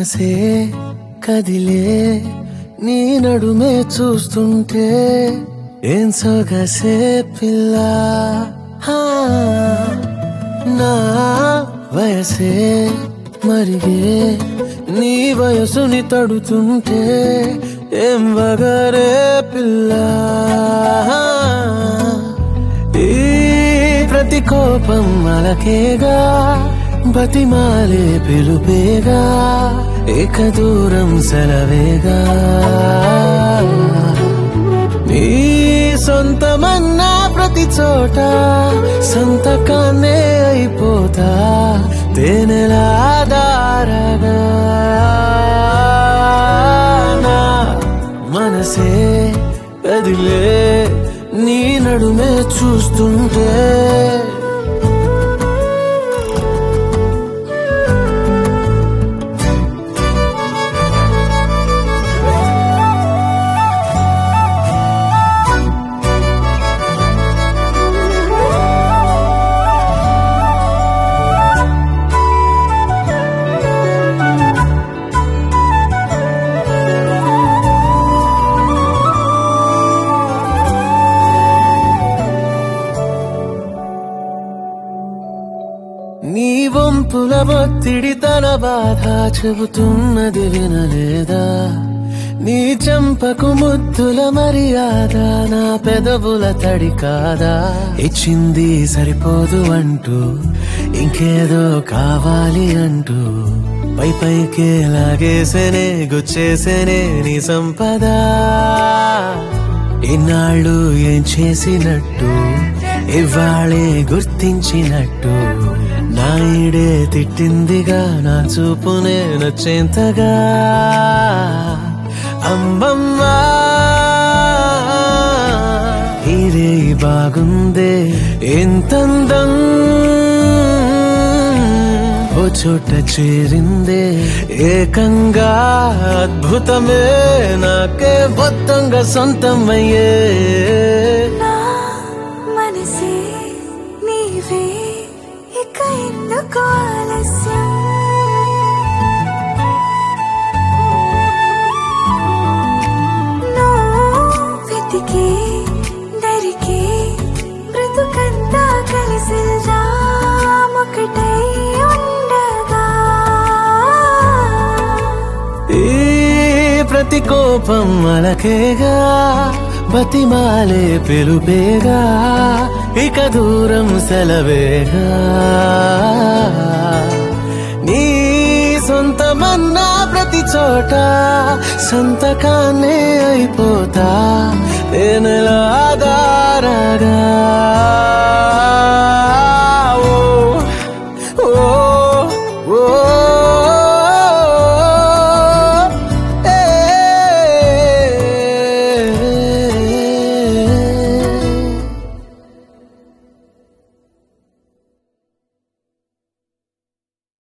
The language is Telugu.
మనసే కదిలే నీ నడుమే చూస్తుంటే ఏం సొగసే పిల్ల హా, నా వయసే మరిగే నీ వయసుని తడుతుంటే ఏం వగరే పిల్ల ఈ ప్రతి కోపం అలకేగా బతిమాలే పిలుపేగా ఏక దూరం సెలవేగా నీ సొంతమన్నా ప్రతి చోట సంతకాన్నే అయిపోతా తేనెలా దారగా నా మనసే కదిలే నీ నడుమే చూస్తుంటే నీ వంపుల ఒత్తిడి తన బాధ చెబుతున్నది వినలేదా నీ చంపకు ముద్దుల మర్యాద నా పెదవుల తడి కాదా ఇచ్చింది సరిపోదు అంటూ ఇంకేదో కావాలి అంటూ పై పైకే లాగేసేనే గుచ్చేసేనే నీ సంపద ఇన్నాళ్ళు ఏం చేసినట్టు ఇవాళే గుర్తించినట్టు నా ఈడే తిట్టిందిగా నా చూపునే నచ్చేంతగా అమ్మమ్మా ఇదే బాగుందే ఎంతందం ఓ చోట చేరిందే ఏకంగా అద్భుతమే నాకే మొత్తంగా సొంతమయ్యే నా మనసే నీవే ఇక ఎందుకు ఆలస్యం నువ్వు వెతికే దరికే బ్రతుకంతా కలిసిల్దాం ఒకటై ఉండగా ఈ ప్రతి కోపం అలకేగా బతిమాలే పిలుపేగా ఇక దూరం సెలవేగా నీ సొంతమన్నా ప్రతి చోట సంతకాన్నే అయిపోతా తేనెలా దారగా ఓ